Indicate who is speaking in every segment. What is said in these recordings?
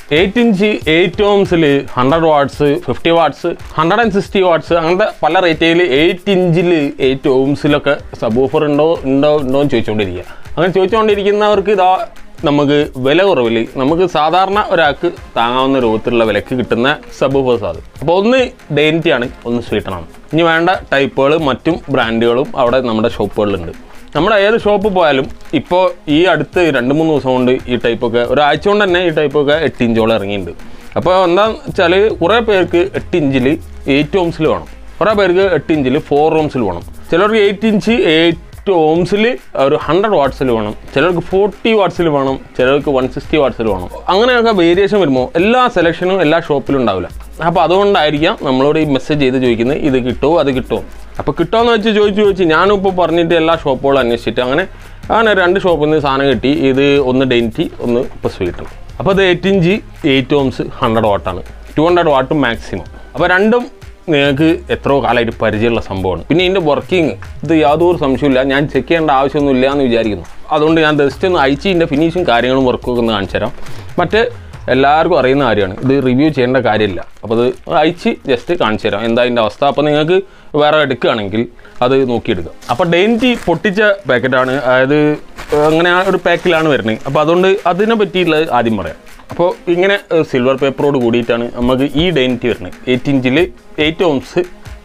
Speaker 1: eight inch eight ഓംസിൽ hundred watts fifty watts hundred and sixty watts അങ്ങനത്തെ പല റേറ്റയിൽ എയ്റ്റ് ഇഞ്ചിൽ എയ്റ്റ് ഓംസിലൊക്കെ സബ് ഓഫർ ഉണ്ടോ ഉണ്ടോ ഉണ്ടോ എന്ന് ചോദിച്ചുകൊണ്ടിരിക്കുക അങ്ങനെ ചോദിച്ചുകൊണ്ടിരിക്കുന്നവർക്ക് ഇതാ നമുക്ക് വില കുറവിൽ നമുക്ക് സാധാരണ ഒരാൾക്ക് താങ്ങാവുന്ന രൂപത്തിലുള്ള വിലക്ക് കിട്ടുന്ന സബ് ഓഫേഴ്സ് അത് അപ്പോൾ ഒന്ന് ഡെയിനിറ്റി ആണ് ഒന്ന് സ്വീറ്റനാണ് ഇനി വേണ്ട ടൈപ്പുകൾ മറ്റും ബ്രാൻഡുകളും അവിടെ നമ്മുടെ ഷോപ്പുകളിലുണ്ട് നമ്മുടെ ഏത് ഷോപ്പ് പോയാലും ഇപ്പോൾ ഈ അടുത്ത് രണ്ട് മൂന്ന് ദിവസം കൊണ്ട് ഈ ടൈപ്പൊക്കെ ഒരാഴ്ച കൊണ്ട് തന്നെ ഈ ടൈപ്പൊക്കെ എട്ട് ഇഞ്ചോളം ഇറങ്ങിയിട്ടുണ്ട് അപ്പോൾ എന്താണെന്ന് വെച്ചാൽ കുറേ പേർക്ക് എട്ട് ഇഞ്ചിൽ എയ്റ്റ് ഓംസിൽ വേണം കുറേ പേർക്ക് എട്ട് ഇഞ്ചിൽ ഫോർ ഓംസിൽ വേണം ചിലർക്ക് എയ്റ്റ് ഇഞ്ച് എയ്റ്റ് ഓംസിൽ ഒരു ഹൺഡ്രഡ് വാട്ട്സിൽ വേണം ചിലർക്ക് ഫോർട്ടി വാട്ട്സിൽ വേണം ചിലർക്ക് വൺ സിക്സ്റ്റി വാട്ട്സിൽ വേണം അങ്ങനെയൊക്കെ വേരിയേഷൻ വരുമ്പോൾ എല്ലാ സെലക്ഷനും എല്ലാ ഷോപ്പിലും ഉണ്ടാവില്ല അപ്പോൾ അതുകൊണ്ടായിരിക്കാം നമ്മളോട് ഈ മെസ്സേജ് ചെയ്ത് ചോദിക്കുന്നത് ഇത് കിട്ടുമോ അത് കിട്ടുമോ അപ്പോൾ കിട്ടുമോയെന്ന് വെച്ച് ചോദിച്ച് ചോദിച്ച് ഞാനും ഇപ്പോൾ പറഞ്ഞിട്ട് എല്ലാ ഷോപ്പുകളും അന്വേഷിച്ചിട്ട് അങ്ങനെ അങ്ങനെ രണ്ട് ഷോപ്പിൽ നിന്ന് സാധനം കിട്ടി ഇത് ഒന്ന് ഡെൻറ്റി ഒന്ന് ഇപ്പോൾ സ്വീറ്റ് അപ്പോൾ ഇത് eight inch eight ohms hundred വാട്ടാണ് ടു ഹൺഡ്രഡ് വാട്ടും മാക്സിമം അപ്പോൾ രണ്ടും നിങ്ങൾക്ക് എത്രയോ കാലമായിട്ട് പരിചയമുള്ള സംഭവമാണ് പിന്നെ ഇതിൻ്റെ വർക്കിംഗ് ഇത് യാതൊരു സംശയമില്ല ഞാൻ ചെക്ക് ചെയ്യേണ്ട ആവശ്യമൊന്നുമില്ല എന്ന് വിചാരിക്കുന്നു അതുകൊണ്ട് ഞാൻ ജസ്റ്റ് ഒന്ന് അയച്ച് ഇതിൻ്റെ ഫിനിഷും കാര്യങ്ങളും വർക്കും ഒക്കെ ഒന്ന് കാണിച്ചു തരാം മറ്റേ എല്ലാവർക്കും അറിയുന്ന കാര്യമാണ് ഇത് റിവ്യൂ ചെയ്യേണ്ട കാര്യമില്ല അപ്പോൾ അത് അയച്ച് ജസ്റ്റ് കാണിച്ചു തരാം എന്താ അതിൻ്റെ അവസ്ഥ അപ്പോൾ നിങ്ങൾക്ക് വേറെ എടുക്കുകയാണെങ്കിൽ അത് നോക്കിയെടുക്കുക അപ്പോൾ ഡെയിൻറ്റി പൊട്ടിച്ച പാക്കറ്റാണ് അതായത് അങ്ങനെ ആ ഒരു പാക്കിലാണ് വരുന്നത് അപ്പോൾ അതുകൊണ്ട് അതിനെ പറ്റിയിട്ടുള്ളത് ആദ്യം പറയാം അപ്പോൾ ഇങ്ങനെ സിൽവർ പേപ്പറോട് കൂടിയിട്ടാണ് നമുക്ക് ഈ ഡെയിൻറ്റി വരുന്നത് എയ്റ്റ് ഇഞ്ചിൽ eight ohms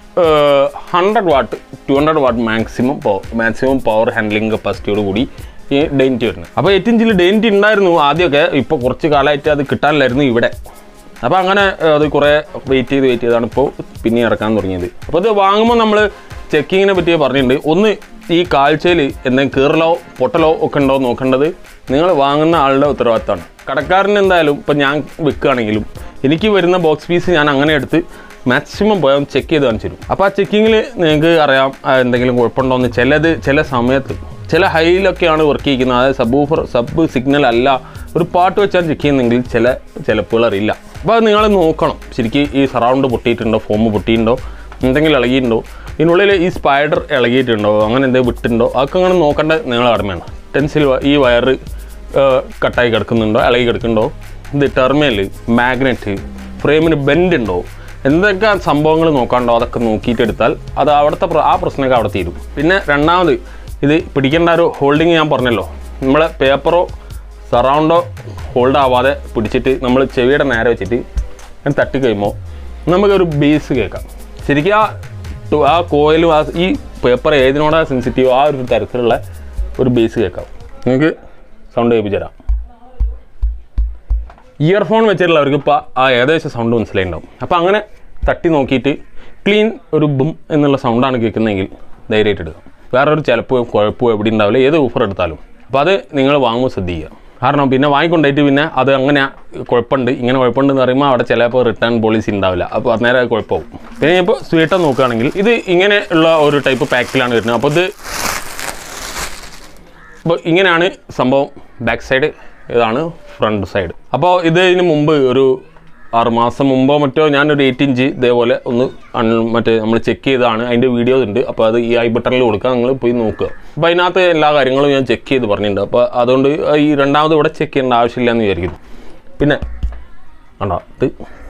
Speaker 1: hundred watt two hundred watt maximum power maximum power handling കപ്പാസിറ്റിയോട് കൂടി ഈ ഡെയിൻറ്റി വരുന്നത് അപ്പോൾ എയ്റ്റ് ഇഞ്ചിൽ ഡെയിൻറ്റി ഉണ്ടായിരുന്നു ആദ്യമൊക്കെ ഇപ്പോൾ കുറച്ച് കാലമായിട്ട് അത് കിട്ടാനില്ലായിരുന്നു ഇവിടെ അപ്പോൾ അങ്ങനെ അത് കുറേ വെയിറ്റ് ചെയ്ത് വെയിറ്റ് ചെയ്താണ് ഇപ്പോൾ പിന്നെ ഇറക്കാൻ തുടങ്ങിയത് അപ്പോൾ ഇത് വാങ്ങുമ്പോൾ നമ്മൾ ചെക്കിങ്ങിനെ പറ്റി പറഞ്ഞിട്ടുണ്ട് ഒന്ന് ഈ കാഴ്ചയിൽ എന്തെങ്കിലും കീറലോ പൊട്ടലോ ഒക്കെ ഉണ്ടോ നോക്കേണ്ടത് നിങ്ങൾ വാങ്ങുന്ന ആളുടെ ഉത്തരവാദിത്തമാണ് കടക്കാരന് എന്തായാലും ഇപ്പം ഞാൻ വിൽക്കുകയാണെങ്കിലും എനിക്ക് വരുന്ന ബോക്സ് പീസ് ഞാൻ അങ്ങനെ എടുത്ത് മാക്സിമം പോയാൽ ചെക്ക് ചെയ്ത് കാണിച്ചു തരും അപ്പോൾ ആ ചെക്കിങ്ങിൽ നിങ്ങൾക്ക് അറിയാം ആ, എന്തെങ്കിലും കുഴപ്പമുണ്ടോയെന്ന് ചിലത് ചില സമയത്ത് ചില ഹൈയിലൊക്കെയാണ് വർക്ക് ചെയ്യിക്കുന്നത് അതായത് സബ് ഊഫർ സബ് സിഗ്നൽ അല്ല ഒരു പാട്ട് വെച്ചാൽ ചെക്ക് ചെയ്യുന്നെങ്കിൽ ചില ചിലപ്പോൾ അറിയില്ല അപ്പോൾ അത് നിങ്ങൾ നോക്കണം ശരിക്കും ഈ സറൗണ്ട് പൊട്ടിയിട്ടുണ്ടോ ഫോം പൊട്ടിയിട്ടുണ്ടോ എന്തെങ്കിലും ഇളകിയിട്ടുണ്ടോ ഇതിനുള്ളിൽ ഈ സ്പൈഡർ ഇളകിയിട്ടുണ്ടോ അങ്ങനെ എന്തെങ്കിലും വിട്ടുണ്ടോ അതൊക്കെ അങ്ങനെ നോക്കേണ്ട നിങ്ങൾ കടമയാണ് ടെൻസിൽ ഈ വയറ് കട്ടായി കിടക്കുന്നുണ്ടോ ഇളകി കിടക്കുന്നുണ്ടോ ഇത് ടെർമിനൽ മാഗ്നറ്റ് ഫ്രെയിമിന് ബെൻഡ് ഉണ്ടോ എന്തൊക്കെ സംഭവങ്ങൾ നോക്കാണ്ടോ അതൊക്കെ നോക്കിയിട്ട് എടുത്താൽ അത് അവിടുത്തെ പ്ര- ആ പ്രശ്നമൊക്കെ അവിടെ തീരും പിന്നെ രണ്ടാമത് ഇത് പിടിക്കേണ്ട ഒരു ഹോൾഡിങ് ഞാൻ പറഞ്ഞല്ലോ നമ്മളെ പേപ്പറോ സറൗണ്ടോ ഹോൾഡ് ആവാതെ പിടിച്ചിട്ട് നമ്മൾ ചെവിയുടെ നേരെ വെച്ചിട്ട് അങ്ങനെ തട്ടി കഴിയുമ്പോൾ നമുക്കൊരു ബേസ് കേൾക്കാം ശരിക്കും ആ ടു- ആ കോയിലും ആ ഈ പേപ്പർ ഏതിനോടാ സെൻസിറ്റീവ് ആ ഒരു തരത്തിലുള്ള ഒരു ബേസ് കേൾക്കാം നിങ്ങൾക്ക് സൗണ്ട് കേൾപ്പിച്ചു തരാം ഇയർഫോൺ വെച്ചിട്ടുള്ളവർക്ക് ഇപ്പോൾ ആ ഏകദേശം സൗണ്ട് മനസ്സിലായിട്ടുണ്ടാവും അപ്പോൾ അങ്ങനെ തട്ടി നോക്കിയിട്ട് ക്ലീൻ ഒരു ബും എന്നുള്ള സൗണ്ടാണ് കേൾക്കുന്നതെങ്കിൽ ധൈര്യമായിട്ട് എടുക്കുക വേറൊരു ചിലപ്പോൾ കുഴപ്പമോ എവിടെ ഉണ്ടാവില്ല ഏത് ഓഫർ എടുത്താലും അപ്പോൾ അത് നിങ്ങൾ വാങ്ങുമ്പോൾ ശ്രദ്ധിക്കുക കാരണം പിന്നെ വാങ്ങിക്കൊണ്ടായിട്ട് പിന്നെ അത് അങ്ങനെ കുഴപ്പമുണ്ട് ഇങ്ങനെ കുഴപ്പമുണ്ട് എന്ന് പറയുമ്പോൾ അവിടെ ചിലപ്പോൾ റിട്ടേൺ പോളിസി ഉണ്ടാവില്ല അപ്പോൾ അന്നേരം അത് കുഴപ്പമാവും പിന്നെ ഇപ്പോൾ സ്വീറ്റർ നോക്കുകയാണെങ്കിൽ ഇത് ഇങ്ങനെ ഉള്ള ഒരു ടൈപ്പ് പാക്കിലാണ് വരുന്നത് അപ്പോൾ ഇത് അപ്പോൾ ഇങ്ങനെയാണ് സംഭവം ബാക്ക് സൈഡ് ഇതാണ് ഫ്രണ്ട് സൈഡ് അപ്പോൾ ഇത് ഇതിന് മുമ്പ് ഒരു ആറ് മാസം മുമ്പോ മറ്റോ ഞാനൊരു എയ്റ്റ് ഇഞ്ച് ഇതേപോലെ ഒന്ന് അൺ മറ്റേ നമ്മൾ ചെക്ക് ചെയ്തതാണ് അതിൻ്റെ വീഡിയോസ് ഉണ്ട് അപ്പോൾ അത് ഈ ഐ ബട്ടണിൽ കൊടുക്കുക നിങ്ങൾ പോയി നോക്കുക അപ്പോൾ അതിനകത്ത് എല്ലാ കാര്യങ്ങളും ഞാൻ ചെക്ക് ചെയ്ത് പറഞ്ഞിട്ടുണ്ട് അപ്പോൾ അതുകൊണ്ട് ഈ രണ്ടാമത് ഇവിടെ ചെക്ക് ചെയ്യേണ്ട ആവശ്യമില്ല എന്ന് വിചാരിക്കുന്നു പിന്നെ കണ്ടോ ഇത്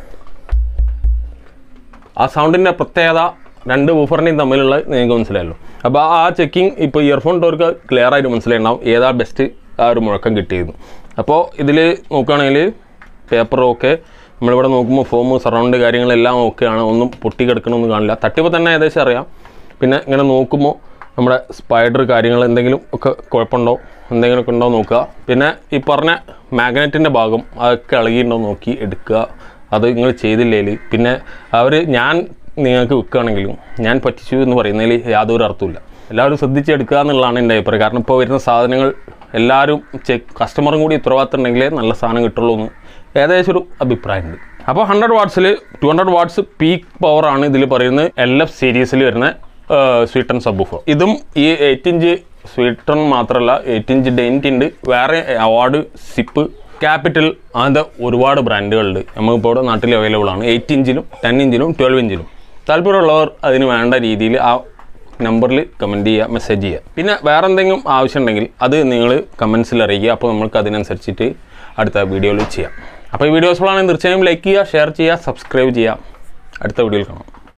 Speaker 1: ആ സൗണ്ടിൻ്റെ പ്രത്യേകത രണ്ട് ഊഫറിൻ്റെയും തമ്മിലുള്ള നിങ്ങൾക്ക് മനസ്സിലായല്ലോ അപ്പോൾ ആ ചെക്കിങ് ഇപ്പോൾ ഇയർഫോൺ ഇട്ടവർക്ക് ക്ലിയർ ആയിട്ട് മനസ്സിലായിട്ടുണ്ടാവും ഏതാ ബെസ്റ്റ് ആ ഒരു മുഴക്കം കിട്ടിയത് അപ്പോൾ ഇതിൽ നോക്കുകയാണെങ്കിൽ പേപ്പറും ഒക്കെ നമ്മളിവിടെ നോക്കുമ്പോൾ ഫോം സറൗണ്ട് കാര്യങ്ങളെല്ലാം ഓക്കെയാണ് ഒന്നും പൊട്ടി കിടക്കണമെന്ന് കാണില്ല തട്ടിയപ്പോൾ തന്നെ ഏകദേശം അറിയാം പിന്നെ ഇങ്ങനെ നോക്കുമ്പോൾ നമ്മുടെ സ്പൈഡർ കാര്യങ്ങൾ എന്തെങ്കിലും ഒക്കെ കുഴപ്പമുണ്ടോ എന്തെങ്കിലുമൊക്കെ ഉണ്ടോ നോക്കുക പിന്നെ ഈ പറഞ്ഞ മാഗ്നറ്റിൻ്റെ ഭാഗം അതൊക്കെ ഇളകിയിട്ടുണ്ടോ നോക്കി എടുക്കുക അത് നിങ്ങൾ ചെയ്തില്ലേൽ പിന്നെ അവർ ഞാൻ നിങ്ങൾക്ക് വിൽക്കുകയാണെങ്കിലും ഞാൻ പറ്റിച്ചു എന്ന് പറയുന്നതിൽ യാതൊരു അർത്ഥമില്ല എല്ലാവരും ശ്രദ്ധിച്ചെടുക്കുക എന്നുള്ളതാണ് എൻ്റെ അഭിപ്രായം കാരണം ഇപ്പോൾ വരുന്ന സാധനങ്ങൾ എല്ലാവരും ചെക്ക് കസ്റ്റമറും കൂടി ഉത്തരവാദിത്തം ഉണ്ടെങ്കിലേ നല്ല സാധനം കിട്ടുള്ളൂ എന്ന് ഏകദേശം ഒരു അഭിപ്രായമുണ്ട് അപ്പോൾ ഹൺഡ്രഡ് വാട്ട്സിൽ two hundred watts peak power ആണ് ഇതിൽ പറയുന്നത് എൽ എഫ് സീരീസിൽ വരുന്ന സ്വീറ്റൺ സബ്ബൂഫർ ഇതും ഈ എയ്റ്റ് ഇഞ്ച് സ്വീറ്റൺ മാത്രമല്ല എയ്റ്റ് ഇഞ്ച് ഡെയിൻറ്റ് ഉണ്ട് വേറെ അവാർഡ് സിപ്പ് ക്യാപിറ്റൽ അങ്ങനത്തെ ഒരുപാട് ബ്രാൻഡുകളുണ്ട് നമുക്കിപ്പോൾ ഇവിടെ നാട്ടിൽ അവൈലബിൾ ആണ് എയ്റ്റ് ഇഞ്ചിലും ടെൻ ഇഞ്ചിലും ട്വൽവ് ഇഞ്ചിലും താല്പര്യമുള്ളവർ അതിന് വേണ്ട രീതിയിൽ ആ നമ്പറിൽ കമൻറ്റ് ചെയ്യുക മെസ്സേജ് ചെയ്യുക പിന്നെ വേറെ എന്തെങ്കിലും ആവശ്യമുണ്ടെങ്കിൽ അത് നിങ്ങൾ കമൻസിൽ അറിയിക്കുക അപ്പോൾ നമുക്ക് അതിനനുസരിച്ചിട്ട് അടുത്ത വീഡിയോയിൽ ചെയ്യാം അപ്പോൾ ഈ വീഡിയോസുകളാണെങ്കിൽ തീർച്ചയായും ലൈക്ക് ചെയ്യുക ഷെയർ ചെയ്യുക സബ്സ്ക്രൈബ് ചെയ്യുക അടുത്ത വീഡിയോയിൽ കാണാം